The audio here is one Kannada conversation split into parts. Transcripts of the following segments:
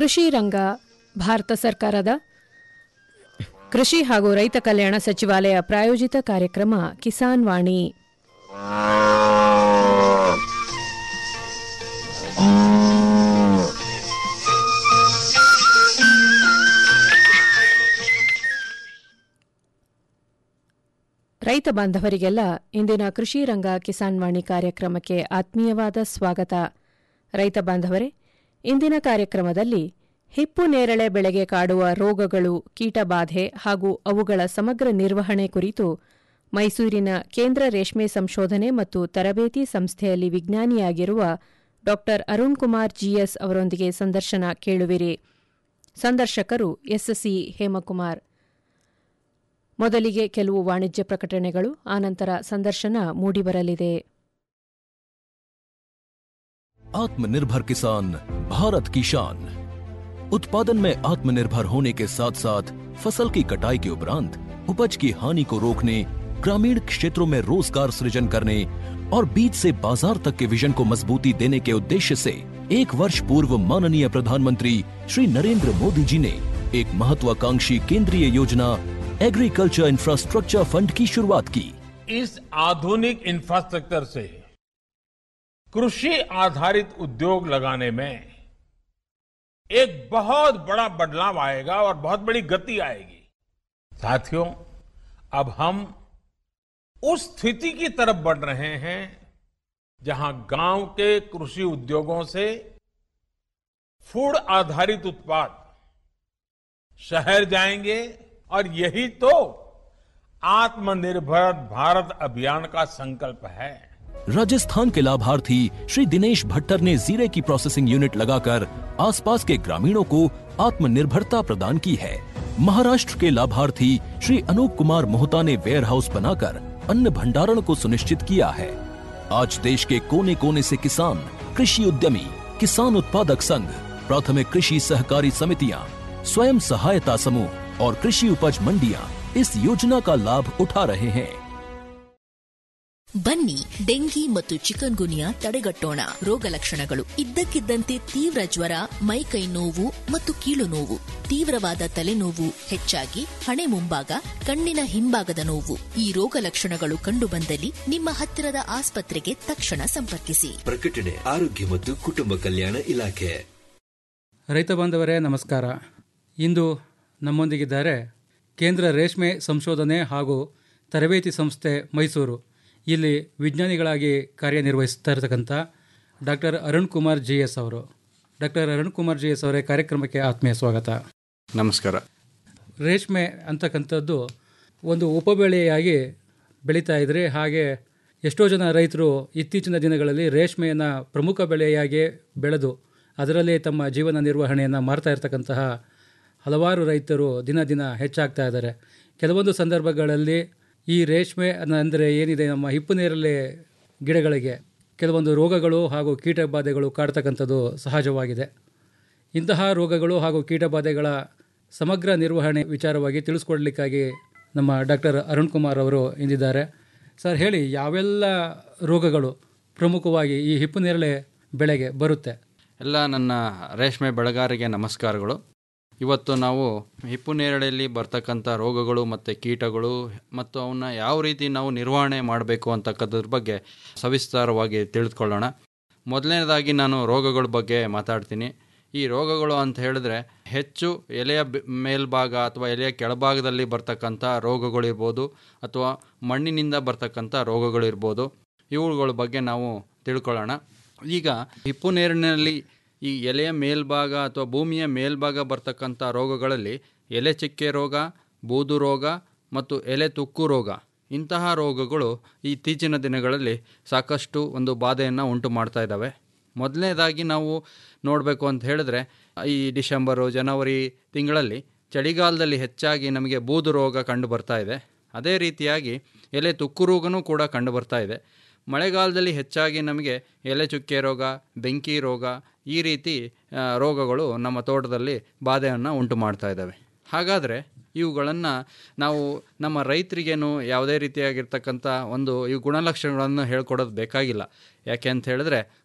ಕೃಷಿ ರಂಗ ಭಾರತ ಸರ್ಕಾರದ ಕೃಷಿ ಹಾಗೂ ರೈತ ಕಲ್ಯಾಣ ಸಚಿವಾಲಯ ಪ್ರಾಯೋಜಿತ ಕಾರ್ಯಕ್ರಮ ಕಿಸಾನ್ ವಾಣಿ ರೈತ ಬಾಂಧವರಿಗೆಲ್ಲ ಇಂದಿನ ಕೃಷಿ ರಂಗ ಕಿಸಾನ್ ವಾಣಿ ಕಾರ್ಯಕ್ರಮಕ್ಕೆ ಆತ್ಮೀಯವಾದ ಸ್ವಾಗತ ರೈತ ಬಾಂಧವರೇ ಇಂದಿನ ಕಾರ್ಯಕ್ರಮದಲ್ಲಿ ಹಿಪ್ಪು ನೇರಳೆ ಬೆಳೆಗೆ ಕಾಡುವ ರೋಗಗಳು ಕೀಟಬಾಧೆ ಹಾಗೂ ಅವುಗಳ ಸಮಗ್ರ ನಿರ್ವಹಣೆ ಕುರಿತು ಮೈಸೂರಿನ ಕೇಂದ್ರ ರೇಷ್ಮೆ ಸಂಶೋಧನೆ ಮತ್ತು ತರಬೇತಿ ಸಂಸ್ಥೆಯಲ್ಲಿ ವಿಜ್ಞಾನಿಯಾಗಿರುವ ಡಾ ಅರುಣ್ ಕುಮಾರ್ ಜಿಎಸ್ ಅವರೊಂದಿಗೆ ಸಂದರ್ಶನ ಕೇಳುವಿರಿ ಸಂದರ್ಶಕರು ಎಸ್ಸಿ ಹೇಮಕುಮಾರ್ ಮೊದಲಿಗೆ ಕೆಲವು ವಾಣಿಜ್ಯ ಪ್ರಕಟಣೆಗಳು ಆನಂತರ ಸಂದರ್ಶನ ಮೂಡಿಬರಲಿದೆ आत्मनिर्भर किसान भारत की शान उत्पादन में आत्मनिर्भर होने के साथ साथ फसल की कटाई के उपरांत उपज की हानि को रोकने ग्रामीण क्षेत्रों में रोजगार सृजन करने और बीज से बाजार तक के विजन को मजबूती देने के उद्देश्य से एक वर्ष पूर्व माननीय प्रधानमंत्री श्री नरेंद्र मोदी जी ने एक महत्वाकांक्षी केंद्रीय योजना एग्रीकल्चर इंफ्रास्ट्रक्चर फंड की शुरुआत की इस आधुनिक इंफ्रास्ट्रक्चर से कृषि आधारित उद्योग लगाने में एक बहुत बड़ा बदलाव आएगा और बहुत बड़ी गति आएगी साथियों अब हम उस स्थिति की तरफ बढ़ रहे हैं जहां गांव के कृषि उद्योगों से फूड आधारित उत्पाद शहर जाएंगे और यही तो आत्मनिर्भर भारत अभियान का संकल्प है राजस्थान के लाभार्थी श्री दिनेश भट्टर ने जीरे की प्रोसेसिंग यूनिट लगाकर आसपास के ग्रामीणों को आत्मनिर्भरता प्रदान की है महाराष्ट्र के लाभार्थी श्री अनूप कुमार मोहता ने वेयर हाउस बनाकर अन्न भंडारण को सुनिश्चित किया है आज देश के कोने कोने से किसान कृषि उद्यमी किसान उत्पादक संघ प्राथमिक कृषि सहकारी समितियां स्वयं सहायता समूह और कृषि उपज मंडियां इस योजना का लाभ उठा रहे हैं ಬನ್ನಿ ಡೆಂಗಿ ಮತ್ತು ಚಿಕನ್ ಗುನಿಯಾ ತಡೆಗಟ್ಟೋಣ ರೋಗ ಲಕ್ಷಣಗಳು ಇದ್ದಕ್ಕಿದ್ದಂತೆ ತೀವ್ರ ಜ್ವರ ಮೈಕೈ ನೋವು ಮತ್ತು ಕೀಲು ನೋವು ತೀವ್ರವಾದ ತಲೆನೋವು ಹೆಚ್ಚಾಗಿ ಹಣೆ ಮುಂಭಾಗ ಕಣ್ಣಿನ ಹಿಂಭಾಗದ ನೋವು ಈ ರೋಗ ಲಕ್ಷಣಗಳು ಕಂಡುಬಂದಲ್ಲಿ ನಿಮ್ಮ ಹತ್ತಿರದ ಆಸ್ಪತ್ರೆಗೆ ತಕ್ಷಣ ಸಂಪರ್ಕಿಸಿ ಪ್ರಕಟಣೆ ಆರೋಗ್ಯ ಮತ್ತು ಕುಟುಂಬ ಕಲ್ಯಾಣ ಇಲಾಖೆ ರೈತ ಬಾಂಧವರೇ ನಮಸ್ಕಾರ ಇಂದು ನಮ್ಮೊಂದಿಗಿದ್ದಾರೆ ಕೇಂದ್ರ ರೇಷ್ಮೆ ಸಂಶೋಧನೆ ಹಾಗೂ ತರಬೇತಿ ಸಂಸ್ಥೆ ಮೈಸೂರು ಇಲ್ಲಿ ವಿಜ್ಞಾನಿಗಳಾಗಿ ಕಾರ್ಯನಿರ್ವಹಿಸ್ತಾ ಇರತಕ್ಕಂಥ doctor Arun Kumar G S ಅವರು doctor Arun Kumar G S ಅವರೇ ಕಾರ್ಯಕ್ರಮಕ್ಕೆ ಆತ್ಮೀಯ ಸ್ವಾಗತ ನಮಸ್ಕಾರ ರೇಷ್ಮೆ ಅಂತಕ್ಕಂಥದ್ದು ಒಂದು ಉಪಬೆಳೆಯಾಗಿ ಬೆಳೀತಾ ಇದ್ರೆ ಹಾಗೆ ಎಷ್ಟೋ ಜನ ರೈತರು ಇತ್ತೀಚಿನ ದಿನಗಳಲ್ಲಿ ರೇಷ್ಮೆಯನ್ನು ಪ್ರಮುಖ ಬೆಳೆಯಾಗಿ ಬೆಳೆದು ಅದರಲ್ಲಿ ತಮ್ಮ ಜೀವನ ನಿರ್ವಹಣೆಯನ್ನು ಮಾಡ್ತಾ ಇರತಕ್ಕಂತಹ ಹಲವಾರು ರೈತರು ದಿನ ದಿನ ಹೆಚ್ಚಾಗ್ತಾ ಇದ್ದಾರೆ ಕೆಲವೊಂದು ಸಂದರ್ಭಗಳಲ್ಲಿ ಈ ರೇಷ್ಮೆ ಅಂದರೆ ಏನಿದೆ ನಮ್ಮ ಹಿಪ್ಪು ನೇರಳೆ ಗಿಡಗಳಿಗೆ ಕೆಲವೊಂದು ರೋಗಗಳು ಹಾಗೂ ಕೀಟಬಾಧೆಗಳು ಕಾಡ್ತಕ್ಕಂಥದ್ದು ಸಹಜವಾಗಿದೆ ಇಂತಹ ರೋಗಗಳು ಹಾಗೂ ಕೀಟಬಾಧೆಗಳ ಸಮಗ್ರ ನಿರ್ವಹಣೆ ವಿಚಾರವಾಗಿ ತಿಳಿಸ್ಕೊಡ್ಲಿಕ್ಕಾಗಿ ನಮ್ಮ ಡಾಕ್ಟರ್ ಅರುಣ್ ಕುಮಾರ್ ಅವರು ಇಂದಿದ್ದಾರೆ ಸರ್ ಹೇಳಿ ಯಾವೆಲ್ಲ ರೋಗಗಳು ಪ್ರಮುಖವಾಗಿ ಈ ಹಿಪ್ಪು ನೇರಳೆ ಬೆಳೆಗೆ ಬರುತ್ತೆ ಎಲ್ಲ ನನ್ನ ರೇಷ್ಮೆ ಬೆಳೆಗಾರರಿಗೆ ನಮಸ್ಕಾರಗಳು ಇವತ್ತು ನಾವು ಹಿಪ್ಪು ನೇರಳೆಯಲ್ಲಿ ಬರ್ತಕ್ಕಂಥ ರೋಗಗಳು ಮತ್ತು ಕೀಟಗಳು ಮತ್ತು ಅವನ್ನ ಯಾವ ರೀತಿ ನಾವು ನಿರ್ವಹಣೆ ಮಾಡಬೇಕು ಅಂತಕ್ಕಂಥದ್ರ ಬಗ್ಗೆ ಸವಿಸ್ತಾರವಾಗಿ ತಿಳಿದುಕೊಳ್ಳೋಣ ಮೊದಲನೇದಾಗಿ ನಾನು ರೋಗಗಳ ಬಗ್ಗೆ ಮಾತಾಡ್ತೀನಿ ಈ ರೋಗಗಳು ಅಂತ ಹೇಳಿದ್ರೆ ಹೆಚ್ಚು ಎಲೆಯ ಬೆ- ಮೇಲ್ಭಾಗ ಅಥವಾ ಎಲೆಯ ಕೆಳಭಾಗದಲ್ಲಿ ಬರ್ತಕ್ಕಂಥ ರೋಗಗಳಿರ್ಬೋದು ಅಥವಾ ಮಣ್ಣಿನಿಂದ ಬರ್ತಕ್ಕಂಥ ರೋಗಗಳಿರ್ಬೋದು ಇವುಗಳ ಬಗ್ಗೆ ನಾವು ತಿಳ್ಕೊಳ್ಳೋಣ ಈಗ ಹಿಪ್ಪು ನೇರಿನಲ್ಲಿ ಈ ಎಲೆಯ ಮೇಲ್ಭಾಗ ಅಥವಾ ಭೂಮಿಯ ಮೇಲ್ಭಾಗ ಬರ್ತಕ್ಕಂಥ ರೋಗಗಳಲ್ಲಿ ಎಲೆ ಚಿಕ್ಕೆ ರೋಗ ಬೂದು ರೋಗ ಮತ್ತು ಎಲೆ ತುಕ್ಕು ರೋಗ ಇಂತಹ ರೋಗಗಳು ಇತ್ತೀಚಿನ ದಿನಗಳಲ್ಲಿ ಸಾಕಷ್ಟು ಒಂದು ಬಾಧೆಯನ್ನು ಉಂಟು ಮಾಡ್ತಾ ಇದ್ದಾವೆ ಮೊದಲನೇದಾಗಿ ನಾವು ನೋಡಬೇಕು ಅಂತ ಹೇಳಿದ್ರೆ ಈ ಡಿಸೆಂಬರು ಜನವರಿ ತಿಂಗಳಲ್ಲಿ ಚಳಿಗಾಲದಲ್ಲಿ ಹೆಚ್ಚಾಗಿ ನಮಗೆ ಬೂದು ರೋಗ ಕಂಡು ಬರ್ತಾ ಇದೆ ಅದೇ ರೀತಿಯಾಗಿ ಎಲೆ ತುಕ್ಕು ರೋಗನೂ ಕೂಡ ಕಂಡು ಬರ್ತಾ ಇದೆ ಮಳೆಗಾಲದಲ್ಲಿ ಹೆಚ್ಚಾಗಿ ನಮಗೆ ಎಲೆ ಚುಕ್ಕೆ ರೋಗ ಬೆಂಕಿ ರೋಗ ಈ ರೀತಿ ಆ, ರೋಗಗಳು ನಮ್ಮ ತೋಟದಲ್ಲಿ ಬಾಧೆಯನ್ನು ಉಂಟು ಮಾಡ್ತಾ ಇದ್ದಾವೆ ಹಾಗಾದರೆ ಇವುಗಳನ್ನು ನಾವು ನಮ್ಮ ರೈತರಿಗೇನು ಯಾವುದೇ ರೀತಿಯಾಗಿರ್ತಕ್ಕಂಥ ಒಂದು ಈ ಗುಣಲಕ್ಷಣಗಳನ್ನು ಹೇಳ್ಕೊಡೋದು ಬೇಕಾಗಿಲ್ಲ ಯಾಕೆ ಅಂತ ಹೇಳಿದ್ರೆ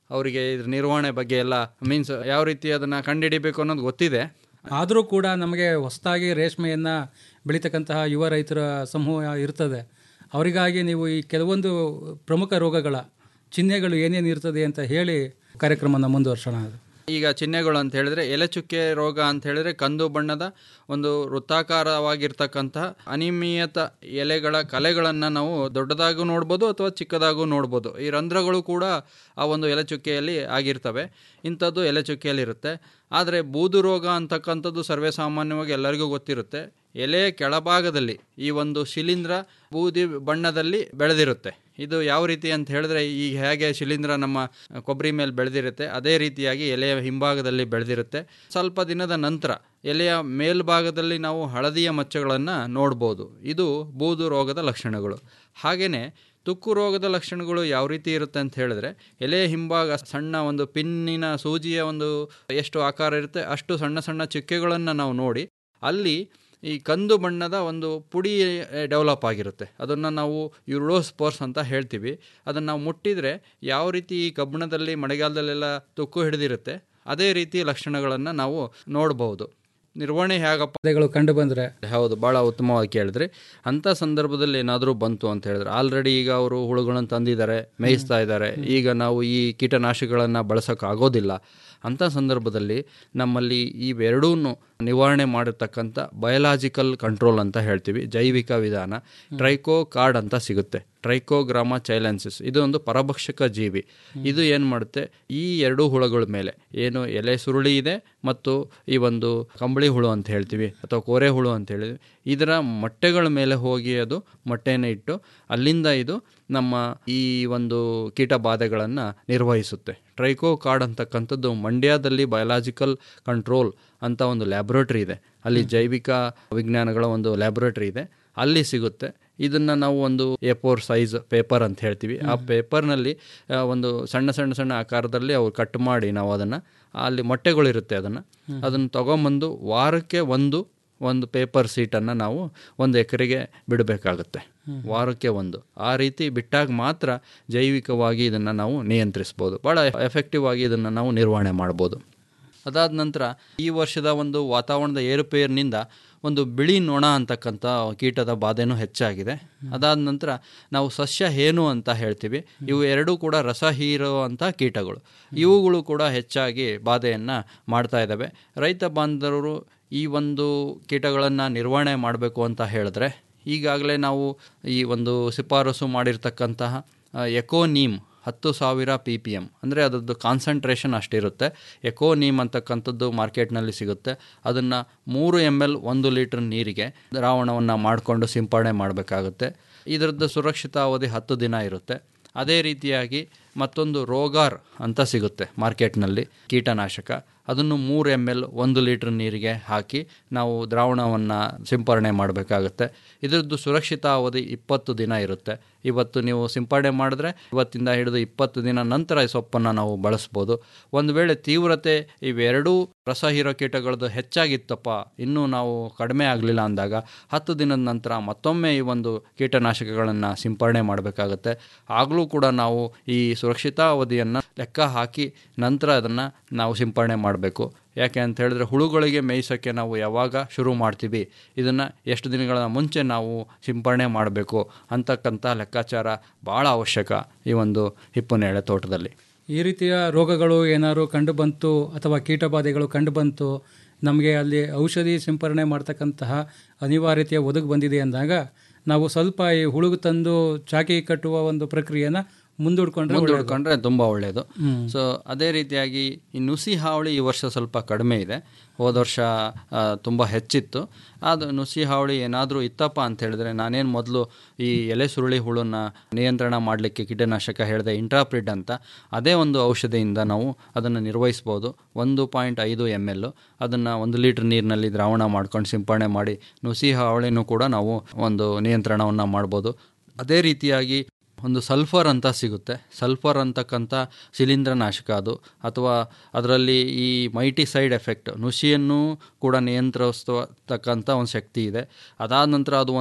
ಅವರಿಗೆ ಇದ್ರ ನಿರ್ವಹಣೆ ಬಗ್ಗೆ ಎಲ್ಲ ಮೀನ್ಸ್ ಯಾವ ರೀತಿ ಅದನ್ನು ಕಂಡುಹಿಡಿಬೇಕು ಅನ್ನೋದು ಗೊತ್ತಿದೆ ಆದರೂ ಕೂಡ ನಮಗೆ ಹೊಸದಾಗಿ ರೇಷ್ಮೆಯನ್ನು ಬೆಳೀತಕ್ಕಂತಹ ಯುವ ರೈತರ ಸಮೂಹ ಇರ್ತದೆ ಅವರಿಗಾಗಿ ನೀವು ಈ ಕೆಲವೊಂದು ಪ್ರಮುಖ ರೋಗಗಳ ಚಿಹ್ನೆಗಳು ಏನೇನು ಇರ್ತದೆ ಅಂತ ಹೇಳಿ ಕಾರ್ಯಕ್ರಮನ ಮುಂದುವರ್ಸೋಣ ಅದು ಈಗ ಚಿಹ್ನೆಗಳು ಅಂತ ಹೇಳಿದ್ರೆ ಎಲೆ ಚುಕ್ಕೆ ರೋಗ ಅಂತ ಹೇಳಿದ್ರೆ ಕಂದು ಬಣ್ಣದ ಒಂದು ವೃತ್ತಾಕಾರವಾಗಿರ್ತಕ್ಕಂತಹ ಅನಿಯಮಿತ ಎಲೆಗಳ ಕಲೆಗಳನ್ನು ನಾವು ದೊಡ್ಡದಾಗೂ ನೋಡ್ಬೋದು ಅಥವಾ ಚಿಕ್ಕದಾಗೂ ನೋಡ್ಬೋದು ಈ ರಂಧ್ರಗಳು ಕೂಡ ಆ ಒಂದು ಎಲೆ ಚುಕ್ಕೆಯಲ್ಲಿ ಆಗಿರ್ತವೆ ಇಂಥದ್ದು ಎಲೆ ಚುಕ್ಕೆಯಲ್ಲಿರುತ್ತೆ ಆದರೆ ಬೂದು ರೋಗ ಅಂತಕ್ಕಂಥದ್ದು ಸರ್ವೇ ಸಾಮಾನ್ಯವಾಗಿ ಎಲ್ಲರಿಗೂ ಗೊತ್ತಿರುತ್ತೆ ಎಲೆಯ ಕೆಳಭಾಗದಲ್ಲಿ ಈ ಒಂದು ಶಿಲೀಂಧ್ರ ಬೂದಿ ಬಣ್ಣದಲ್ಲಿ ಬೆಳೆದಿರುತ್ತೆ ಇದು ಯಾವ ರೀತಿ ಅಂತ ಹೇಳಿದ್ರೆ ಈ ಹೇಗೆ ಶಿಲೀಂಧ್ರ ನಮ್ಮ ಕೊಬ್ಬರಿ ಮೇಲೆ ಬೆಳೆದಿರುತ್ತೆ ಅದೇ ರೀತಿಯಾಗಿ ಎಲೆಯ ಹಿಂಭಾಗದಲ್ಲಿ ಬೆಳೆದಿರುತ್ತೆ ಸ್ವಲ್ಪ ದಿನದ ನಂತರ ಎಲೆಯ ಮೇಲ್ಭಾಗದಲ್ಲಿ ನಾವು ಹಳದಿಯ ಮಚ್ಚಗಳನ್ನು ನೋಡ್ಬೋದು ಇದು ಬೂದು ರೋಗದ ಲಕ್ಷಣಗಳು ಹಾಗೆಯೇ ತುಕ್ಕು ರೋಗದ ಲಕ್ಷಣಗಳು ಯಾವ ರೀತಿ ಇರುತ್ತೆ ಅಂತ ಹೇಳಿದ್ರೆ ಎಲೆಯ ಹಿಂಭಾಗ ಸಣ್ಣ ಒಂದು ಪಿನ್ನಿನ ಸೂಜಿಯ ಒಂದು ಎಷ್ಟು ಆಕಾರ ಇರುತ್ತೆ ಅಷ್ಟು ಸಣ್ಣ ಸಣ್ಣ ಚುಕ್ಕೆಗಳನ್ನು ನಾವು ನೋಡಿ ಅಲ್ಲಿ ಈ ಕಂದು ಬಣ್ಣದ ಒಂದು ಪುಡಿ ಡೆವಲಪ್ ಆಗಿರುತ್ತೆ ಅದನ್ನು ನಾವು ಯುರೋಸ್ಪೋರ್ಸ್ ಅಂತ ಹೇಳ್ತೀವಿ ಅದನ್ನು ನಾವು ಮುಟ್ಟಿದರೆ ಯಾವ ರೀತಿ ಈ ಕಬ್ಬಿಣದಲ್ಲಿ ಮಳೆಗಾಲದಲ್ಲೆಲ್ಲ ತುಕ್ಕು ಹಿಡಿದಿರುತ್ತೆ ಅದೇ ರೀತಿ ಲಕ್ಷಣಗಳನ್ನು ನಾವು ನೋಡ್ಬೋದು ನಿರ್ವಹಣೆ ಹೇಗಪ್ಪ ಪದಗಳು ಕಂಡು ಬಂದರೆ ಹೌದು ಭಾಳ ಉತ್ತಮವಾಗಿ ಕೇಳಿದ್ರಿ ಅಂಥ ಸಂದರ್ಭದಲ್ಲಿ ಏನಾದರೂ ಬಂತು ಅಂತ ಹೇಳಿದ್ರೆ ಆಲ್ರೆಡಿ ಈಗ ಅವರು ಹುಳುಗಳನ್ನು ತಂದಿದ್ದಾರೆ ಮೇಯಿಸ್ತಾ ಇದ್ದಾರೆ ಈಗ ನಾವು ಈ ಕೀಟನಾಶಕಗಳನ್ನು ಬಳಸೋಕ್ಕಾಗೋದಿಲ್ಲ ಅಂಥ ಸಂದರ್ಭದಲ್ಲಿ ನಮ್ಮಲ್ಲಿ ಇವೆರಡೂ ನಿವಾರಣೆ ಮಾಡಿರ್ತಕ್ಕಂಥ ಬಯಲಾಜಿಕಲ್ ಕಂಟ್ರೋಲ್ ಅಂತ ಹೇಳ್ತೀವಿ ಜೈವಿಕ ವಿಧಾನ ಟ್ರೈಕೋ ಕಾರ್ಡ್ ಅಂತ ಸಿಗುತ್ತೆ ಟ್ರೈಕೋಗ್ರಾಮ ಚೈಲೆನ್ಸಿಸ್ ಇದು ಒಂದು ಪರಭಕ್ಷಕ ಜೀವಿ ಇದು ಏನು ಮಾಡುತ್ತೆ ಈ ಎರಡೂ ಹುಳುಗಳ ಮೇಲೆ ಏನು ಎಲೆ ಸುರುಳಿ ಇದೆ ಮತ್ತು ಈ ಒಂದು ಕಂಬಳಿ ಹುಳು ಅಂತ ಹೇಳ್ತೀವಿ ಅಥವಾ ಕೋರೆ ಹುಳು ಅಂತ ಹೇಳಿದ್ವಿ ಇದರ ಮೊಟ್ಟೆಗಳ ಮೇಲೆ ಹೋಗಿ ಅದು ಮೊಟ್ಟೆನ ಇಟ್ಟು ಅಲ್ಲಿಂದ ಇದು ನಮ್ಮ ಈ ಒಂದು ಕೀಟ ಬಾಧೆಗಳನ್ನು ನಿರ್ವಹಿಸುತ್ತೆ ಟ್ರೈಕೋ ಕಾರ್ಡ್ ಅಂತಕ್ಕಂಥದ್ದು ಮಂಡ್ಯದಲ್ಲಿ ಬಯಲಾಜಿಕಲ್ ಕಂಟ್ರೋಲ್ ಅಂತ ಒಂದು ಲ್ಯಾಬೊರೇಟರಿ ಇದೆ ಅಲ್ಲಿ ಜೈವಿಕ ವಿಜ್ಞಾನಗಳ ಒಂದು ಲ್ಯಾಬೊರೇಟರಿ ಇದೆ ಅಲ್ಲಿ ಸಿಗುತ್ತೆ ಇದನ್ನು ನಾವು ಒಂದು ಎ ಫೋರ್ ಸೈಜ್ ಪೇಪರ್ ಅಂತ ಹೇಳ್ತೀವಿ ಆ ಪೇಪರ್ನಲ್ಲಿ ಒಂದು ಸಣ್ಣ ಸಣ್ಣ ಸಣ್ಣ ಆಕಾರದಲ್ಲಿ ಅವ್ರು ಕಟ್ ಮಾಡಿ ನಾವು ಅದನ್ನು ಅಲ್ಲಿ ಮೊಟ್ಟೆಗಳಿರುತ್ತೆ ಅದನ್ನು ಅದನ್ನು ತೊಗೊಂಬಂದು ವಾರಕ್ಕೆ ಒಂದು ಒಂದು ಪೇಪರ್ ಸೀಟನ್ನು ನಾವು ಒಂದು ಎಕರೆಗೆ ಬಿಡಬೇಕಾಗುತ್ತೆ ವಾರಕ್ಕೆ ಒಂದು ಆ ರೀತಿ ಬಿಟ್ಟಾಗ ಮಾತ್ರ ಜೈವಿಕವಾಗಿ ಇದನ್ನು ನಾವು ನಿಯಂತ್ರಿಸ್ಬೋದು ಭಾಳ ಎಫೆಕ್ಟಿವ್ ಆಗಿ ಇದನ್ನು ನಾವು ನಿರ್ವಹಣೆ ಮಾಡ್ಬೋದು ಅದಾದ ನಂತರ ಈ ವರ್ಷದ ಒಂದು ವಾತಾವರಣದ ಏರುಪೇರಿನಿಂದ ಒಂದು ಬಿಳಿ ನೊಣ ಅಂತಕ್ಕಂಥ ಕೀಟದ ಬಾಧೆನೂ ಹೆಚ್ಚಾಗಿದೆ ಅದಾದ ನಂತರ ನಾವು ಸಸ್ಯ ಹೇನು ಅಂತ ಹೇಳ್ತೀವಿ ಇವು ಎರಡೂ ಕೂಡ ರಸ ಹೀರುವಂಥ ಕೀಟಗಳು ಇವುಗಳು ಕೂಡ ಹೆಚ್ಚಾಗಿ ಬಾಧೆಯನ್ನು ಮಾಡ್ತಾ ಇದ್ದಾವೆ ರೈತ ಬಾಂಧವರು ಈ ಒಂದು ಕೀಟಗಳನ್ನು ನಿರ್ವಹಣೆ ಮಾಡಬೇಕು ಅಂತ ಹೇಳಿದ್ರೆ ಈಗಾಗಲೇ ನಾವು ಈ ಒಂದು ಶಿಫಾರಸು ಮಾಡಿರ್ತಕ್ಕಂತಹ ಎಕೋನೀಮ್ ಹತ್ತು ಸಾವಿರ ಪಿ ಪಿ ಎಮ್ ಅಂದರೆ ಅದರದ್ದು ಕಾನ್ಸಂಟ್ರೇಷನ್ ಅಷ್ಟಿರುತ್ತೆ ಎಕೋ ನೀಮ್ ಅಂತಕ್ಕಂಥದ್ದು ಮಾರ್ಕೆಟ್ನಲ್ಲಿ ಸಿಗುತ್ತೆ ಅದನ್ನು ಮೂರು ಎಮ್ ಎಲ್ ಒಂದು ಲೀಟ್ರ್ ನೀರಿಗೆ ದ್ರಾವಣವನ್ನು ಮಾಡಿಕೊಂಡು ಸಿಂಪಡಣೆ ಮಾಡಬೇಕಾಗುತ್ತೆ ಇದರದ್ದು ಸುರಕ್ಷಿತ ಅವಧಿ ಹತ್ತು ದಿನ ಇರುತ್ತೆ ಅದೇ ರೀತಿಯಾಗಿ ಮತ್ತೊಂದು ರೋಗಾರ್ ಅಂತ ಸಿಗುತ್ತೆ ಮಾರ್ಕೆಟ್ನಲ್ಲಿ ಕೀಟನಾಶಕ ಅದನ್ನು ಮೂರು ಎಮ್ ಎಲ್ ಒಂದು ಲೀಟ್ರ್ ನೀರಿಗೆ ಹಾಕಿ ನಾವು ದ್ರಾವಣವನ್ನು ಸಿಂಪರಣೆ ಮಾಡಬೇಕಾಗುತ್ತೆ ಇದರದ್ದು ಸುರಕ್ಷಿತ ಅವಧಿ ಇಪ್ಪತ್ತು ದಿನ ಇರುತ್ತೆ ಇವತ್ತು ನೀವು ಸಿಂಪರಣೆ ಮಾಡಿದ್ರೆ ಇವತ್ತಿಂದ ಹಿಡಿದು ಇಪ್ಪತ್ತು ದಿನ ನಂತರ ಈ ಸೊಪ್ಪನ್ನು ನಾವು ಬಳಸ್ಬೋದು ಒಂದು ವೇಳೆ ತೀವ್ರತೆ ಇವೆರಡೂ ರಸಹೀರೋ ಕೀಟಗಳದ್ದು ಹೆಚ್ಚಾಗಿತ್ತಪ್ಪ ಇನ್ನೂ ನಾವು ಕಡಿಮೆ ಆಗಲಿಲ್ಲ ಅಂದಾಗ ಹತ್ತು ದಿನದ ನಂತರ ಮತ್ತೊಮ್ಮೆ ಈ ಒಂದು ಕೀಟನಾಶಕಗಳನ್ನು ಸಿಂಪರಣೆ ಮಾಡಬೇಕಾಗುತ್ತೆ ಆಗಲೂ ಕೂಡ ನಾವು ಈ ಸುರಕ್ಷಿತಾ ಅವಧಿಯನ್ನು ಲೆಕ್ಕ ಹಾಕಿ ನಂತರ ಅದನ್ನು ನಾವು ಸಿಂಪರಣೆ ಮಾಡಬೇಕು ಯಾಕೆ ಅಂತ ಹೇಳಿದ್ರೆ ಹುಳುಗಳಿಗೆ ಮೇಯಿಸೋಕ್ಕೆ ನಾವು ಯಾವಾಗ ಶುರು ಮಾಡ್ತೀವಿ ಇದನ್ನು ಎಷ್ಟು ದಿನಗಳ ಮುಂಚೆ ನಾವು ಸಿಂಪರಣೆ ಮಾಡಬೇಕು ಅಂತಕ್ಕಂಥ ಲೆಕ್ಕಾಚಾರ ಭಾಳ ಅವಶ್ಯಕ ಈ ಒಂದು ಹಿಪ್ಪುನೇಳೆ ತೋಟದಲ್ಲಿ ಈ ರೀತಿಯ ರೋಗಗಳು ಏನಾದ್ರು ಕಂಡು ಬಂತು ಅಥವಾ ಕೀಟಬಾಧೆಗಳು ಕಂಡು ಬಂತು ನಮಗೆ ಅಲ್ಲಿ ಔಷಧಿ ಸಿಂಪರಣೆ ಮಾಡ್ತಕ್ಕಂತಹ ಅನಿವಾರ್ಯತೆಯ ಒದಗಿ ಬಂದಿದೆ ಅಂದಾಗ ನಾವು ಸ್ವಲ್ಪ ಈ ಹುಳುಗು ತಂದು ಚಾಕಿ ಕಟ್ಟುವ ಒಂದು ಪ್ರಕ್ರಿಯೆನ ಮುಂದೂಡ್ಕೊಂಡ್ರೆ ಒಳ್ಳೆಯದು. ಮುಂದೂಡ್ಕೊಂಡ್ರೆ ತುಂಬ ಒಳ್ಳೆಯದು ಸೊ ಅದೇ ರೀತಿಯಾಗಿ ಈ ನುಸಿ ಹಾವಳಿ ಈ ವರ್ಷ ಸ್ವಲ್ಪ ಕಡಿಮೆ ಇದೆ ಹೋದ ವರ್ಷ ತುಂಬ ಹೆಚ್ಚಿತ್ತು ಅದು ನುಸಿ ಹಾವಳಿ ಏನಾದರೂ ಇತ್ತಪ್ಪ ಅಂತ ಹೇಳಿದ್ರೆ ನಾನೇನು ಮೊದಲು ಈ ಎಲೆ ಸುರುಳಿ ಹುಳನ್ನ ನಿಯಂತ್ರಣ ಮಾಡಲಿಕ್ಕೆ ಕೀಟನಾಶಕ ಹೇಳಿದೆ ಇಂಟ್ರಾಪ್ರಿಡ್ ಅಂತ ಅದೇ ಒಂದು ಔಷಧಿಯಿಂದ ನಾವು ಅದನ್ನು ನಿರ್ವಹಿಸ್ಬೋದು ಒಂದು ಪಾಯಿಂಟ್ ಐದು ಎಮ್ ಎಲ್ ಅದನ್ನು ಒಂದು ಲೀಟ್ರ್ ನೀರಿನಲ್ಲಿ ದ್ರಾವಣ ಮಾಡ್ಕೊಂಡು ಸಿಂಪಡಣೆ ಮಾಡಿ ನುಸಿ ಹಾವಳಿನೂ ಕೂಡ ನಾವು ಒಂದು ನಿಯಂತ್ರಣವನ್ನು ಮಾಡ್ಬೋದು ಅದೇ ರೀತಿಯಾಗಿ ಒಂದು ಸಲ್ಫರ್ ಅಂತ ಸಿಗುತ್ತೆ ಸಲ್ಫರ್ ಅಂತಕ್ಕಂಥ ಶಿಲೀಂಧ್ರನಾಶಕ ಅದು ಅಥವಾ ಅದರಲ್ಲಿ ಈ ಮೈಟಿ ಸೈಡ್ ಎಫೆಕ್ಟ್ ನುಸಿಯನ್ನು ಕೂಡ ನಿಯಂತ್ರಿಸ್ತಕ್ಕಂಥ ಒಂದು ಶಕ್ತಿ ಇದೆ ಅದಾದ ನಂತರ ಅದು ಒಂದು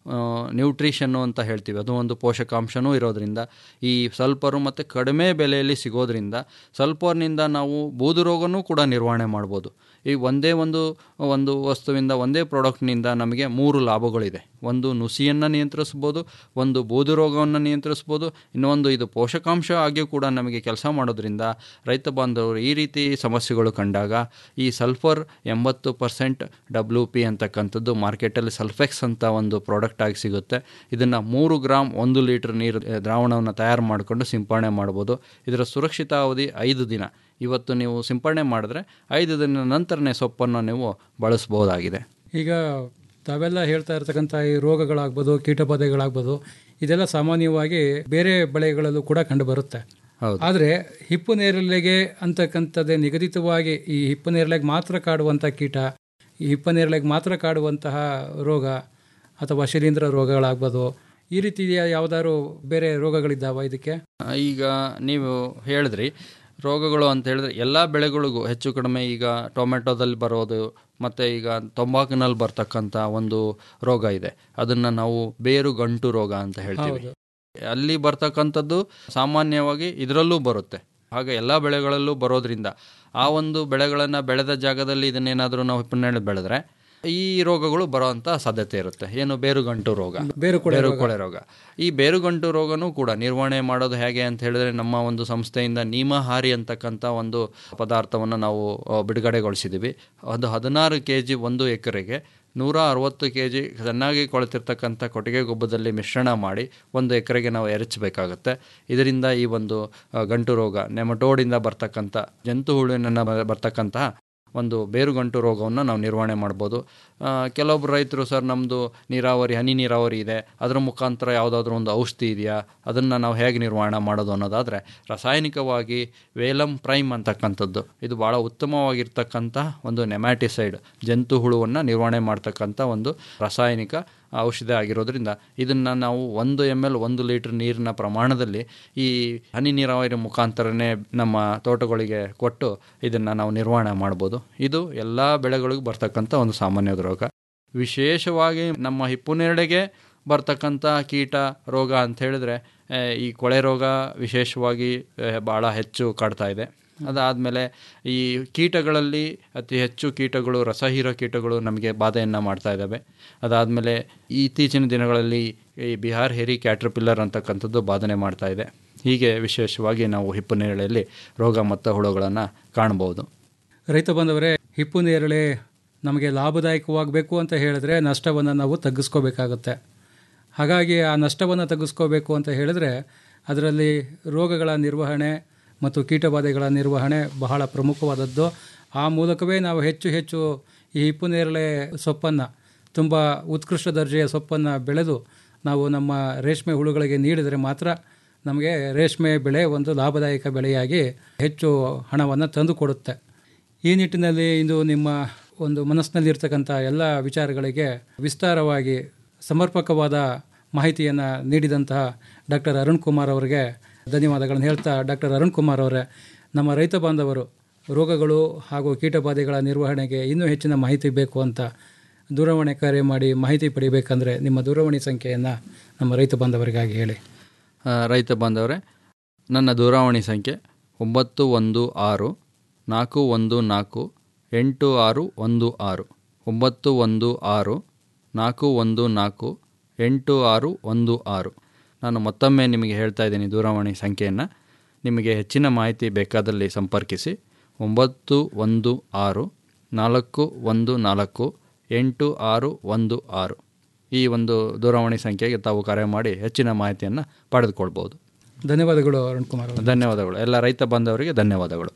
ನ್ಯೂಟ್ರಿಷನ್ನು ಅಂತ ಹೇಳ್ತೀವಿ ಅದು ಒಂದು ಪೋಷಕಾಂಶನೂ ಇರೋದ್ರಿಂದ ಈ ಸಲ್ಫರು ಮತ್ತು ಕಡಿಮೆ ಬೆಲೆಯಲ್ಲಿ ಸಿಗೋದ್ರಿಂದ ಸಲ್ಫರ್ನಿಂದ ನಾವು ಬೂದು ರೋಗನೂ ಕೂಡ ನಿರ್ವಹಣೆ ಮಾಡ್ಬೋದು ಈ ಒಂದೇ ಒಂದು ಒಂದು ವಸ್ತುವಿಂದ ಒಂದೇ ಪ್ರಾಡಕ್ಟ್ನಿಂದ ನಮಗೆ ಮೂರು ಲಾಭಗಳಿದೆ ಒಂದು ನುಸಿಯನ್ನು ನಿಯಂತ್ರಿಸ್ಬೋದು ಒಂದು ಬೂದು ರೋಗವನ್ನು ನಿಯಂತ್ರಿಸ್ಬೋದು ಇನ್ನೊಂದು ಇದು ಪೋಷಕಾಂಶ ಆಗಿಯೂ ಕೂಡ ನಮಗೆ ಕೆಲಸ ಮಾಡೋದ್ರಿಂದ ರೈತ ಬಾಂಧವರು ಈ ರೀತಿ ಸಮಸ್ಯೆಗಳು ಕಂಡಾಗ ಈ ಸಲ್ಫರ್ ಎಂಬತ್ತು ಪರ್ಸೆಂಟ್ ಡಬ್ಲ್ಯೂ ಪಿ ಅಂತಕ್ಕಂಥದ್ದು ಮಾರ್ಕೆಟಲ್ಲಿ ಸಲ್ಫೆಕ್ಸ್ ಅಂತ ಒಂದು ಪ್ರಾಡಕ್ಟ್ ಆಗಿ ಸಿಗುತ್ತೆ ಇದನ್ನು ಮೂರು ಗ್ರಾಮ್ ಒಂದು ಲೀಟ್ರ್ ನೀರು ಆ, ದ್ರಾವಣವನ್ನು ತಯಾರು ಮಾಡಿಕೊಂಡು ಸಿಂಪಡಣೆ ಮಾಡ್ಬೋದು ಇದರ ಸುರಕ್ಷಿತ ಅವಧಿ ಐದು ದಿನ ಇವತ್ತು ನೀವು ಸಿಂಪಡಣೆ ಮಾಡಿದ್ರೆ ಐದು ದಿನ ನಂತರನೇ ಸೊಪ್ಪನ್ನು ನೀವು ಬಳಸ್ಬೋದಾಗಿದೆ ಈಗ ತಾವೆಲ್ಲ ಹೇಳ್ತಾ ಇರ್ತಕ್ಕಂಥ ಈ ರೋಗಗಳಾಗ್ಬೋದು ಕೀಟಬಾಧೆಗಳಾಗ್ಬೋದು ಇದೆಲ್ಲ ಸಾಮಾನ್ಯವಾಗಿ ಬೇರೆ ಬೆಳೆಗಳಲ್ಲೂ ಕೂಡ ಕಂಡುಬರುತ್ತೆ ಹೌದು. ಆದರೆ ಹಿಪ್ಪು ನೇರಳೆಗೆ ಅಂತಕ್ಕಂಥದ್ದೇ ನಿಗದಿತವಾಗಿ ಈ ಹಿಪ್ಪು ನೇರಳೆಗೆ ಮಾತ್ರ ಕಾಡುವಂಥ ಕೀಟ ಈ ಹಿಪ್ಪು ನೇರಳೆಗೆ ಮಾತ್ರ ಕಾಡುವಂತಹ ರೋಗ ಅಥವಾ ಶಿಲೀಂಧ್ರ ರೋಗಗಳಾಗ್ಬೋದು ಈ ರೀತಿಯ ಯಾವುದಾದ್ರು ಬೇರೆ ರೋಗಗಳಿದ್ದಾವ ಇದಕ್ಕೆ ಈಗ ನೀವು ಹೇಳಿದ್ರಿ ರೋಗಗಳು ಅಂತ ಹೇಳಿದ್ರೆ ಎಲ್ಲ ಬೆಳೆಗಳಿಗೂ ಹೆಚ್ಚು ಕಡಿಮೆ ಈಗ ಟೊಮೆಟೊದಲ್ಲಿ ಬರೋದು ಮತ್ತು ಈಗ ತಂಬಾಕಿನಲ್ಲಿ ಬರ್ತಕ್ಕಂಥ ಒಂದು ರೋಗ ಇದೆ ಅದನ್ನು ನಾವು ಬೇರು ಗಂಟು ರೋಗ ಅಂತ ಹೇಳ್ತೀವಿ ಹೌದು. ಅಲ್ಲಿ ಬರ್ತಕ್ಕಂಥದ್ದು ಸಾಮಾನ್ಯವಾಗಿ ಇದರಲ್ಲೂ ಬರುತ್ತೆ ಹಾಗೆ ಎಲ್ಲ ಬೆಳೆಗಳಲ್ಲೂ ಬರೋದ್ರಿಂದ ಆ ಒಂದು ಬೆಳೆಗಳನ್ನು ಬೆಳೆದ ಜಾಗದಲ್ಲಿ ಇದನ್ನೇನಾದರೂ ನಾವು ಹಿಪ್ಪನೇಳು ಬೆಳೆದ್ರೆ ಈ ರೋಗಗಳು ಬರೋವಂಥ ಸಾಧ್ಯತೆ ಇರುತ್ತೆ ಏನು ಬೇರುಗಂಟು ರೋಗ ಬೇರುಕೊಳೆ ರೋಗ. ಬೇರುಕೊಳೆ ರೋಗ ಈ ಬೇರುಗಂಟು ರೋಗನೂ ಕೂಡ ನಿರ್ವಹಣೆ ಮಾಡೋದು ಹೇಗೆ ಅಂತ ಹೇಳಿದ್ರೆ ನಮ್ಮ ಒಂದು ಸಂಸ್ಥೆಯಿಂದ ನೀಮಹಾರಿ ಅಂತಕ್ಕಂಥ ಒಂದು ಪದಾರ್ಥವನ್ನು ನಾವು ಆ, ಬಿಡುಗಡೆಗೊಳಿಸಿದ್ದೀವಿ ಒಂದು ಹದಿನಾರು ಕೆ ಜಿ ಒಂದು ಎಕರೆಗೆ ನೂರ ಅರವತ್ತು ಕೆ ಜಿ ಚೆನ್ನಾಗಿ ಕೊಳೆತಿರ್ತಕ್ಕಂಥ ಕೊಟ್ಟಿಗೆ ಗೊಬ್ಬರದಲ್ಲಿ ಮಿಶ್ರಣ ಮಾಡಿ ಒಂದು ಎಕರೆಗೆ ನಾವು ಎರಚಬೇಕಾಗುತ್ತೆ ಇದರಿಂದ ಈ ಒಂದು ಆ, ಗಂಟು ರೋಗ ನೆಮಟೋಡಿಂದ ಬರ್ತಕ್ಕಂಥ ಜಂತು ಹುಳುವಿನ ಬರ್ತಕ್ಕಂತಹ ಒಂದು ಬೇರುಗಂಟು ರೋಗವನ್ನು ನಾವು ನಿರ್ವಹಣೆ ಮಾಡ್ಬೋದು ಆ, ಕೆಲವೊಬ್ರು ರೈತರು ಸರ್ ನಮ್ಮದು ನೀರಾವರಿ ಹನಿ ನೀರಾವರಿ ಇದೆ ಅದರ ಮುಖಾಂತರ ಯಾವುದಾದ್ರೂ ಒಂದು ಔಷಧಿ ಇದೆಯಾ ಅದನ್ನು ನಾವು ಹೇಗೆ ನಿರ್ವಹಣೆ ಮಾಡೋದು ಅನ್ನೋದಾದರೆ ರಾಸಾಯನಿಕವಾಗಿ ವೇಲಮ್ ಪ್ರೈಮ್ ಅಂತಕ್ಕಂಥದ್ದು ಇದು ಭಾಳ ಉತ್ತಮವಾಗಿರ್ತಕ್ಕಂಥ ಒಂದು ನೆಮ್ಯಾಟಿಸೈಡ್ ಜಂತು ಹುಳುವನ್ನು ನಿರ್ವಹಣೆ ಮಾಡ್ತಕ್ಕಂಥ ಒಂದು ರಾಸಾಯನಿಕ ಔಷಧಿ ಆಗಿರೋದ್ರಿಂದ ಇದನ್ನು ನಾವು ಒಂದು ಎಮ್ ಎಲ್ ಒಂದು ಲೀಟ್ರ್ ನೀರಿನ ಪ್ರಮಾಣದಲ್ಲಿ ಈ ಹನಿ ನೀರಾವರಿ ಮುಖಾಂತರನೇ ನಮ್ಮ ತೋಟಗಳಿಗೆ ಕೊಟ್ಟು ಇದನ್ನು ನಾವು ನಿರ್ವಹಣೆ ಮಾಡ್ಬೋದು ಇದು ಎಲ್ಲ ಬೆಳೆಗಳಿಗೂ ಬರ್ತಕ್ಕಂಥ ಒಂದು ಸಾಮಾನ್ಯ ರೋಗ ವಿಶೇಷವಾಗಿ ನಮ್ಮ ಹಿಪ್ಪುನೇರಳೆಗೆ ಬರ್ತಕ್ಕಂಥ ಕೀಟ ರೋಗ ಅಂತ ಹೇಳಿದ್ರೆ ಆ, ಈ ಕೊಳೆ ರೋಗ ವಿಶೇಷವಾಗಿ ಭಾಳ ಹೆಚ್ಚು ಕಾಡ್ತಾ ಇದೆ ಅದಾದಮೇಲೆ ಈ ಕೀಟಗಳಲ್ಲಿ ಅತಿ ಹೆಚ್ಚು ಕೀಟಗಳು ರಸಹೀರೋ ಕೀಟಗಳು ನಮಗೆ ಬಾಧೆಯನ್ನು ಮಾಡ್ತಾ ಇದ್ದಾವೆ ಅದಾದಮೇಲೆ ಇತ್ತೀಚಿನ ದಿನಗಳಲ್ಲಿ ಈ ಬಿಹಾರ್ ಹೆರಿ ಕ್ಯಾಟ್ರಪಿಲ್ಲರ್ ಅಂತಕ್ಕಂಥದ್ದು ಬಾಧನೆ ಮಾಡ್ತಾ ಇದೆ ಹೀಗೆ ವಿಶೇಷವಾಗಿ ನಾವು ಹಿಪ್ಪು ನೇರಳೆಯಲ್ಲಿ ರೋಗ ಮತ್ತು ಹುಳುಗಳನ್ನು ಕಾಣ್ಬೋದು ರೈತ ಬಂದವರೇ ಹಿಪ್ಪು ನೇರಳೆ ನಮಗೆ ಲಾಭದಾಯಕವಾಗಬೇಕು ಅಂತ ಹೇಳಿದ್ರೆ ನಷ್ಟವನ್ನು ನಾವು ತಗ್ಗಿಸ್ಕೋಬೇಕಾಗುತ್ತೆ ಹಾಗಾಗಿ ಆ ನಷ್ಟವನ್ನು ತಗ್ಗಿಸ್ಕೋಬೇಕು ಅಂತ ಹೇಳಿದ್ರೆ ಅದರಲ್ಲಿ ರೋಗಗಳ ನಿರ್ವಹಣೆ ಮತ್ತು ಕೀಟಬಾಧೆಗಳ ನಿರ್ವಹಣೆ ಬಹಳ ಪ್ರಮುಖವಾದದ್ದು ಆ ಮೂಲಕವೇ ನಾವು ಹೆಚ್ಚು ಹೆಚ್ಚು ಈ ಹಿಪ್ಪು ನೇರಳೆ ಸೊಪ್ಪನ್ನು ತುಂಬ ಉತ್ಕೃಷ್ಟ ದರ್ಜೆಯ ಸೊಪ್ಪನ್ನು ಬೆಳೆದು ನಾವು ನಮ್ಮ ರೇಷ್ಮೆ ಹುಳುಗಳಿಗೆ ನೀಡಿದರೆ ಮಾತ್ರ ನಮಗೆ ರೇಷ್ಮೆ ಬೆಳೆ ಒಂದು ಲಾಭದಾಯಕ ಬೆಳೆಯಾಗಿ ಹೆಚ್ಚು ಹಣವನ್ನು ತಂದು ಕೊಡುತ್ತೆ ಈ ನಿಟ್ಟಿನಲ್ಲಿ ಇಂದು ನಿಮ್ಮ ಒಂದು ಮನಸ್ಸಿನಲ್ಲಿರ್ತಕ್ಕಂಥ ಎಲ್ಲ ವಿಚಾರಗಳಿಗೆ ವಿಸ್ತಾರವಾಗಿ ಸಮರ್ಪಕವಾದ ಮಾಹಿತಿಯನ್ನು ನೀಡಿದಂತಹ ಡಾಕ್ಟರ್ ಅರುಣ್ ಕುಮಾರ್ ಅವರಿಗೆ ಧನ್ಯವಾದಗಳನ್ನು ಹೇಳ್ತಾ ಡಾಕ್ಟರ್ ಅರುಣ್ ಕುಮಾರ್ ಅವರೇ ನಮ್ಮ ರೈತ ಬಾಂಧವರು ರೋಗಗಳು ಹಾಗೂ ಕೀಟಬಾಧೆಗಳ ನಿರ್ವಹಣೆಗೆ ಇನ್ನೂ ಹೆಚ್ಚಿನ ಮಾಹಿತಿ ಬೇಕು ಅಂತ ದೂರವಾಣಿ ಕರೆ ಮಾಡಿ ಮಾಹಿತಿ ಪಡಿಬೇಕಂದ್ರೆ ನಿಮ್ಮ ದೂರವಾಣಿ ಸಂಖ್ಯೆಯನ್ನು ನಮ್ಮ ರೈತ ಬಾಂಧವರಿಗಾಗಿ ಹೇಳಿ ಆ, ರೈತ ಬಾಂಧವರೇ ನನ್ನ ದೂರವಾಣಿ ಸಂಖ್ಯೆ ಒಂಬತ್ತು ಒಂದು ಆರು ನಾಲ್ಕು ಒಂದು ನಾಲ್ಕು ಎಂಟು ಆರು ಒಂದು ಆರು ಒಂಬತ್ತು ಒಂದು ಆರು ನಾಲ್ಕು ಒಂದು ನಾಲ್ಕು ಎಂಟು ಆರು ಒಂದು ಆರು ನಾನು ಮತ್ತೊಮ್ಮೆ ನಿಮಗೆ ಹೇಳ್ತಾ ಇದ್ದೀನಿ ದೂರವಾಣಿ ಸಂಖ್ಯೆಯನ್ನು ನಿಮಗೆ ಹೆಚ್ಚಿನ ಮಾಹಿತಿ ಬೇಕಾದಲ್ಲಿ ಸಂಪರ್ಕಿಸಿ ಒಂಬತ್ತು ಒಂದು ಆರು ನಾಲ್ಕು ಒಂದು ನಾಲ್ಕು ಎಂಟು ಆರು ಒಂದು ಆರು ಈ ಒಂದು ದೂರವಾಣಿ ಸಂಖ್ಯೆಗೆ ತಾವು ಕರೆ ಮಾಡಿ ಹೆಚ್ಚಿನ ಮಾಹಿತಿಯನ್ನು ಪಡೆದುಕೊಳ್ಬೋದು ಧನ್ಯವಾದಗಳು ಅರುಣ್ ಕುಮಾರ್ ಅವರೇ. ಧನ್ಯವಾದಗಳು ಎಲ್ಲ ರೈತ ಬಾಂಧವರಿಗೆ ಧನ್ಯವಾದಗಳು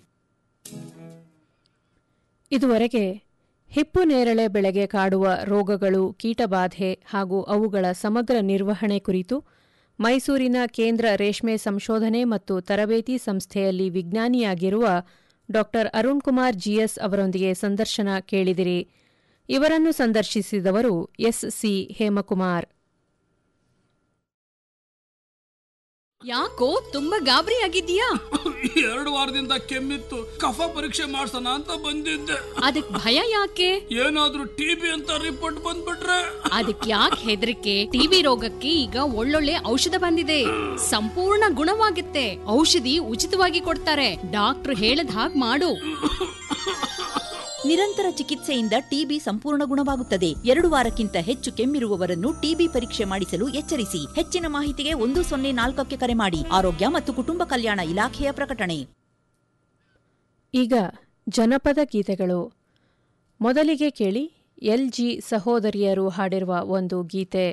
ಇದುವರೆಗೆ ಹಿಪ್ಪು ನೇರಳೆ ಬೆಳೆಗೆ ಕಾಡುವ ರೋಗಗಳು ಕೀಟಬಾಧೆ ಹಾಗೂ ಅವುಗಳ ಸಮಗ್ರ ನಿರ್ವಹಣೆ ಕುರಿತು ಮೈಸೂರಿನ ಕೇಂದ್ರ ರೇಷ್ಮೆ ಸಂಶೋಧನೆ ಮತ್ತು ತರಬೇತಿ ಸಂಸ್ಥೆಯಲ್ಲಿ ವಿಜ್ಞಾನಿಯಾಗಿರುವ ಡಾ ಅರುಣ್ ಕುಮಾರ್ ಜಿಎಸ್ ಅವರೊಂದಿಗೆ ಸಂದರ್ಶನ ಕೇಳಿದಿರಿ ಇವರನ್ನು ಸಂದರ್ಶಿಸಿದವರು ಎಸ್ ಸಿ ಹೇಮಕುಮಾರ್ ಯಾಕೋ ತುಂಬಾ ಗಾಬರಿ ಆಗಿದ್ಯಾ ಎರಡು ವಾರದಿಂದ ಕೆಮ್ಮಿತ್ತು ಕಫ ಪರೀಕ್ಷೆ ಮಾಡ್ಸೋಣ ಅಂತ ಬಂದಿದ್ದೆ ಅದಕ್ ಭಯ ಯಾಕೆ ಏನಾದ್ರೂ ಟಿಬಿ ಅಂತ ರಿಪೋರ್ಟ್ ಬಂದ್ಬಿಟ್ರೆ ಅದಕ್ ಯಾಕೆ ಹೆದರಿಕೆ ಟಿವಿ ರೋಗಕ್ಕೆ ಈಗ ಒಳ್ಳೊಳ್ಳೆ ಔಷಧ ಬಂದಿದೆ ಸಂಪೂರ್ಣ ಗುಣವಾಗುತ್ತೆ ಔಷಧಿ ಉಚಿತವಾಗಿ ಕೊಡ್ತಾರೆ ಡಾಕ್ಟರ್ ಹೇಳದ ಹಾಗ್ ಮಾಡು ನಿರಂತರ ಚಿಕಿತ್ಸೆಯಿಂದ ಟಿಬಿ ಸಂಪೂರ್ಣ ಗುಣವಾಗುತ್ತದೆ ಎರಡು ವಾರಕ್ಕಿಂತ ಹೆಚ್ಚು ಕೆಮ್ಮಿರುವವರನ್ನು ಟಿಬಿ ಪರೀಕ್ಷೆ ಮಾಡಿಸಲು ಎಚ್ಚರಿಸಿ ಹೆಚ್ಚಿನ ಮಾಹಿತಿಗೆ ಒಂದು ಸೊನ್ನೆ ನಾಲ್ಕಕ್ಕೆ ಕರೆ ಮಾಡಿ ಆರೋಗ್ಯ ಮತ್ತು ಕುಟುಂಬ ಕಲ್ಯಾಣ ಇಲಾಖೆಯ ಪ್ರಕಟಣೆ ಈಗ ಜನಪದ ಗೀತೆಗಳು ಮೊದಲಿಗೆ ಕೇಳಿ ಎಲ್ ಜಿ ಸಹೋದರಿಯರು ಹಾಡಿರುವ ಒಂದು ಗೀತೆ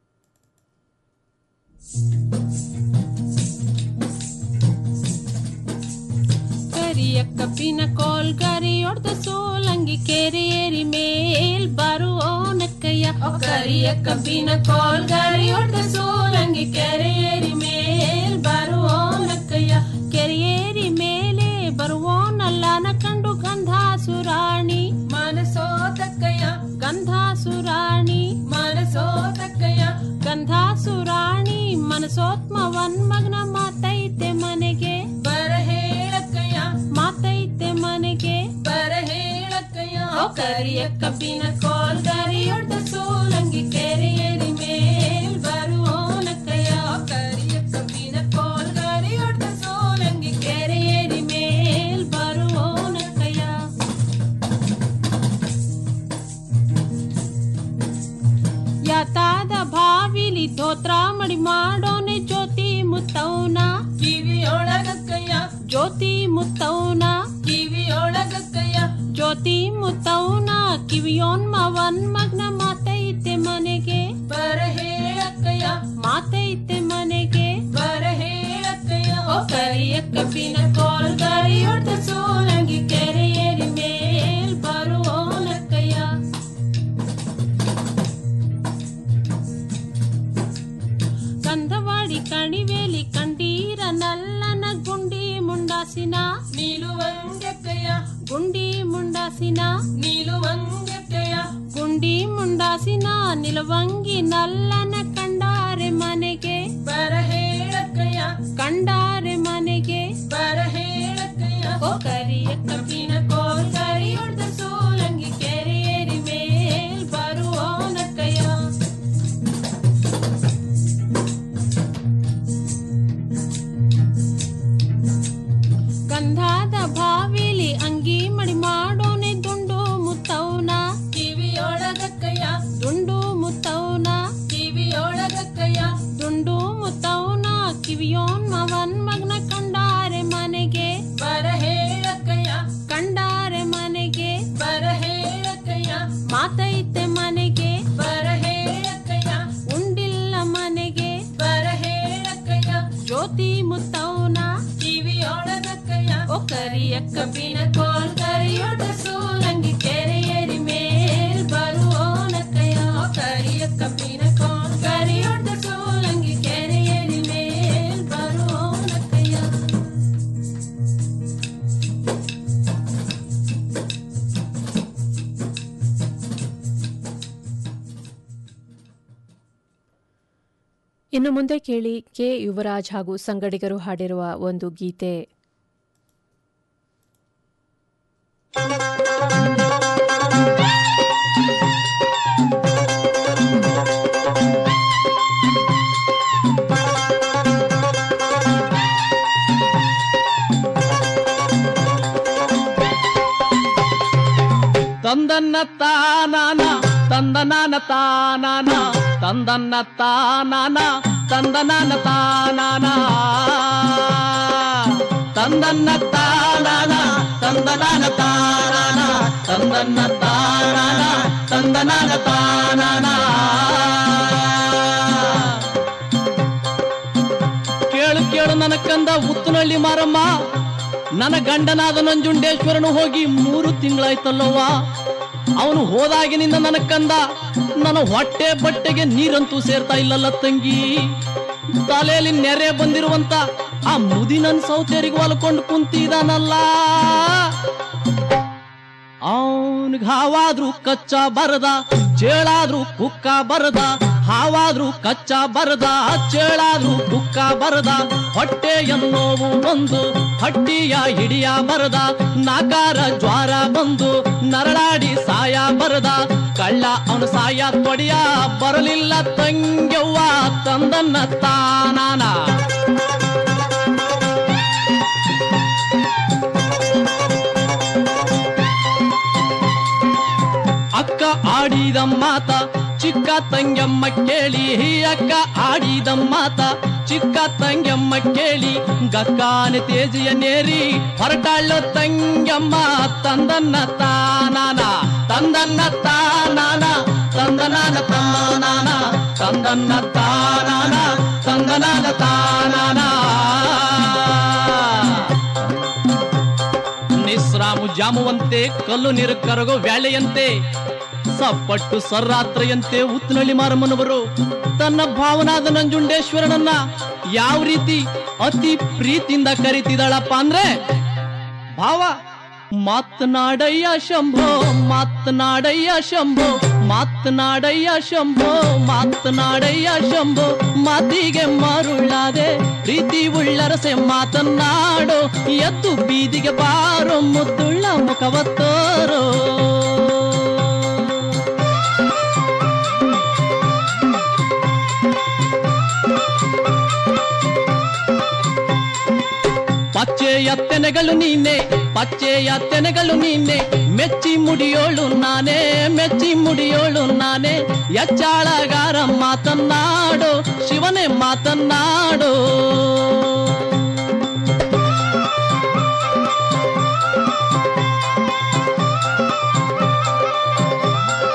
ಕರಿಯ ಕಪ್ಪಿನ ಕೋಲ್ ಕರಿ ಹೊಡ್ದ ಸೋಲಂಗಿ ಕೆರೆ ಏರಿ ಮೇಲ್ ಬರುವೋನಕ್ಕಯ್ಯ ಕರಿಯ ಕಬ್ಬಿನ ಕೋಲ್ ಕರಿ ಹೊಡ್ದ ಸೋಲಂಗಿ ಕೆರೆ ಏರಿ ಮೇಲ್ ಬರುವೋನಕ್ಕಯ್ಯ ಕೆರೆ ಏರಿ ಮೇಲೆ ಬರುವೋನಲ್ಲನ ಕಂಡು ಗಂಧಾಸುರಾಣಿ ಮನಸೋತಕ್ಕಯ್ಯ ಗಂಧಾಸುರಾಣಿ ಮನಸೋತಕ್ಕಯ್ಯ ಗಂಧಾಸುರಾಣಿ ಮನಸೋತ್ಮವನ್ ಮಗನ ಮಾತೈತೆ ಮನೆಗೆ ಬರ ಹೇಳಕ್ಕಯ್ಯ ಮಾತೈತೆ ಮನೆಗೆ ಬರ ಹೇಳಕ್ಕಯ್ಯ ಕರಿಯ ಕಬ್ಬಿನ ಕೋಲ್ ಕರಿಯೊಡ್ಡ ಸೋಲಂಗಿ ಕೆರೆಯರಿ ಮೇಲ್ ಬರುವೋನಕ್ಕಯ್ಯ ಕರಿಯ ಕಬ್ಬಿನ ಕೋಲ್ ಕರಿಯೊಡ್ಡ ಸೋಲಂಗಿ ಕೆರೆಯರಿ ಮೇಲ್ ಬರುವೋನಕ್ಕಯ್ಯ ಯಾತಾದ ಬಾವಿಲಿ ಧೋತ್ರ ಮಡಿ ಮಾಡೋನೆ ಜ್ಯೋತಿ ಮುತ್ತೌನ ಕಿವಿಯೊಳಗಕ್ಕಯ್ಯ ಜ್ಯೋತಿ ಮುತ್ತೌನ ಕಿವಿಯೊಳಗಕ್ಕಯ್ಯ ಜ್ಯೋತಿ ಮುತ್ತೌನ ಕಿವಿಯೋನ್ಮವನ್ ಮಗ್ನ ಮಾತೈತೆ ಮನೆಗೆ ಬರ ಹೇಳಕ್ಕಯ್ಯ ಮಾತೈತೆ ಮನೆಗೆ ಬರ ಹೇಳಕ್ಕಯ್ಯ ಓ ಕರಿಯ ಕಬ್ಬಿನ ಕೋಲ್ ಕರಿಯೊಡ್ಡ ಸೋಲಂಗಿ ಕೆರೆಯರಿ ಮೇಲ್ ಬರುವೋನಕ್ಕಯ್ಯ ಕಂದವಾಡಿ ಕಣಿವೇಲಿ ಕಂಡೀರ ನಲ್ಲನ ಗುಂಡಿ ಮುಂಡಾಸಿನ ನೀಲುವಂಗಕ್ಕಯ್ಯ ಗುಂಡಿ ಮುಂಡಾಸಿನ ನೀಲುವಂಗಕ್ಕಯ್ಯ ಗುಂಡಿ ಮುಂಡಾಸಿನ ನಿಲುವಂಗಿ ನಲ್ಲನ ಕಂಡಾರೆ ಮನೆಗೆ ಬರ ಹೇಳಕ್ಕಯ್ಯ ಕಂಡಾರೆ ಮನೆಗೆ ಬರ ಹೇಳಕ್ಕಯ್ಯ ಓ ಕರಿಯ ಕಬ್ಬಿನ ಕೋಲ್ ಕರಿಯೊಡ್ದ ಸೋಲಂಗಿ ಕೆರೆಯೇರಿ ಮೇಲ್ ಬರುವೋನಕ್ಕಯ್ಯ ಗಂಧಾದ ಬಾವಿಲಿ ಅಂಗಿ ಮಡಿ ಮಾಡೋನೆ ದುಂಡು ಮುತ್ತೌನ ಕಿವಿಯೊಳಗಕ್ಕಯ್ಯ ದುಂಡು ಮುತ್ತೌನ ಕಿವಿಯೊಳಗಕ್ಕಯ್ಯ ದುಂಡು ಮುತ್ತೌನ ಕಿವಿಯೋನ್ ಮವನ್ ಮಗ್ನ ಕಂಡಾರೆ ಮನೆಗೆ ಬರ ಹೇಳಕ್ಕಯ್ಯ ಕಂಡಾರೆ ಮನೆಗೆ ಬರ ಹೇಳಕ್ಕಯ್ಯ ಮಾತೈತೆ ಮನೆಗೆ ಬರ ಹೇಳಕ್ಕಯ್ಯ ಉಂಡಿಲ್ಲ ಮನೆಗೆ ಬರ ಹೇಳಕ್ಕಯ್ಯ ಜ್ಯೋತಿ ಮುತ್ತೌನ ಕಿವಿಯೊಳಗಕ್ಕಯ್ಯ ಓ ಕರಿಯ ಕಬ್ಬಿನ ಕೋಲ್ ಕರಿಯೊಡ ಸೂಲಂಗಿ ಕೆರೆಯರಿ ಮೇಲ್ ಬರುವೋನಕ್ಕಯ್ಯ ಓ ಕರಿಯ ಕಬ್ಬಿನ ಕೋಲ್ ಕರಿಯೊಡ ಸೂಲಂಗಿ ಕೆರೆಯರಿ ಮೇಲ್ ಬರುವೋನಕ್ಕಯ್ಯ ಇನ್ನು ಮುಂದೆ ಕೇಳಿ ಕೆ ಯುವರಾಜ್ ಹಾಗೂ ಸಂಗಡಿಗರು ಹಾಡಿರುವ ಒಂದು ಗೀತೆ ತಂದನ್ನ ತಾನಾನ ತಂದನಾನ ತಾನಾನ ತಂದನ್ನ ತಾನಾನ ತಂದನಾನ ತಾನಾನ ತಂದನ್ನ ತಾನಾನ ತಂದನಾನ ತಾನಾನ ತಂದನ್ನ ತಾನಾನ ತಂದನಾನ ತಾನಾನ ಕೇಳು ಕೇಳು ನನ್ನ ಕಂದ ಉತ್ತನಹಳ್ಳಿ ಮಾರಮ್ಮ ನನ್ನ ಗಂಡನಾದ ನಂಜುಂಡೇಶ್ವರನು ಹೋಗಿ ಮೂರು ತಿಂಗಳಾಯ್ತಲ್ಲವ್ವ ಅವನು ಹೋದಾಗಿನಿಂದ ನನ್ನ ಕಂದ ನನ್ನ ಹೊಟ್ಟೆ ಬಟ್ಟೆಗೆ ನೀರಂತೂ ಸೇರ್ತಾ ಇಲ್ಲಲ್ಲ ತಂಗಿ ತಲೆಯಲ್ಲಿ ನೆರೆ ಬಂದಿರುವಂತ ಆ ಮುದಿ ನನ್ ಸೌತೆರಿಗೆ ಹೊಲ್ಕೊಂಡು ಕುಂತಿದಾನಲ್ಲ ಅವನ್ಗೆ ಹಾವಾದ್ರೂ ಕಚ್ಚ ಬರದ ಚೇಳಾದ್ರೂ ಕುಕ್ಕ ಬರದ ಹಾವಾದ್ರೂ ಕಚ್ಚ ಬರದ ಚೇಳಾದ್ರೂ ಬುಕ್ಕ ಬರದ ಹೊಟ್ಟೆ ಎನ್ನೋವು ಒಂದು ಹಟ್ಟಿಯ ಹಿಡಿಯ ಬರದ ನಾಕಾರ ಜ್ವಾರ ಬಂದು ನರಳಾಡಿ ಸಾಯ ಬರದ ಕಳ್ಳ ಅವನು ಸಾಯ ತೊಡಿಯ ಬರಲಿಲ್ಲ ತಂಗ್ಯವ್ವ ತಂದನ್ನ ತಾನಾನ ಅಕ್ಕ ಆಡಿದ ಮಾತ ಚಿಕ್ಕ ತಂಗಮ್ಮ ಕೇಳಿ ಅಕ್ಕ ಆಡಿದ ಮಾತ ಚಿಕ್ಕ ತಂಗಮ್ಮ ಕೇಳಿ ಗಕ್ಕಾನೆ ತೇಜಿಯ ನೇರಿ ಹೊರಟಾಳು ತಂಗಮ್ಮ ತಂದನ್ನ ತಾನಾನ ತಂದನ್ನ ತಾನಾನ ತಂದನಾನ ತಂದನಾನ ತಂದನ್ನ ತಾನಾನ ತಂದನಾನ ತಾನಾನ ನಿಸ್ರಾಮು ಜಾಮುವಂತೆ ಕಲ್ಲು ನೀರು ಕರಗೋ ವ್ಯಾಳೆಯಂತೆ ಸಪ್ಪಟ್ಟು ಸರ್ರಾತ್ರೆಯಂತೆ ಉತ್ತನಳ್ಳಿ ಮಾರಮ್ಮನವರು ತನ್ನ ಭಾವನಾದ ನಂಜುಂಡೇಶ್ವರನನ್ನ ಯಾವ ರೀತಿ ಅತಿ ಪ್ರೀತಿಯಿಂದ ಕರಿತಿದ್ದಾಳಪ್ಪ ಅಂದ್ರೆ ಭಾವ ಮಾತನಾಡಯ್ಯ ಶಂಭೋ ಮಾತನಾಡಯ್ಯ ಶಂಭೋ ಮಾತನಾಡಯ್ಯ ಶಂಭೋ ಮಾತನಾಡಯ್ಯ ಶಂಭೋ ಮಾತಿಗೆ ಮರುಳಾದೆ ಪ್ರೀತಿ ಉಳ್ಳರಸೆ ಮಾತನಾಡೋ ಎದ್ದು ಬೀದಿಗೆ ಬಾರೋ ಮುದ್ದುಳ್ಳ ಮುಖವತ್ತೋರೋ ಪಚ್ಚೆಯ ತೆನೆಗಳು ನೀನೆ ಪಚ್ಚೆಯ ತೆನೆಗಳು ನೀನೆ ಮೆಚ್ಚಿ ಮುಡಿಯೋಳು ನಾನೇ ಮೆಚ್ಚಿ ಮುಡಿಯೋಳು ನಾನೇ ಎಚ್ಚಾಳಗಾರ ಮಾತನ್ನಾಡೋ ಶಿವನೇ ಮಾತನ್ನಾ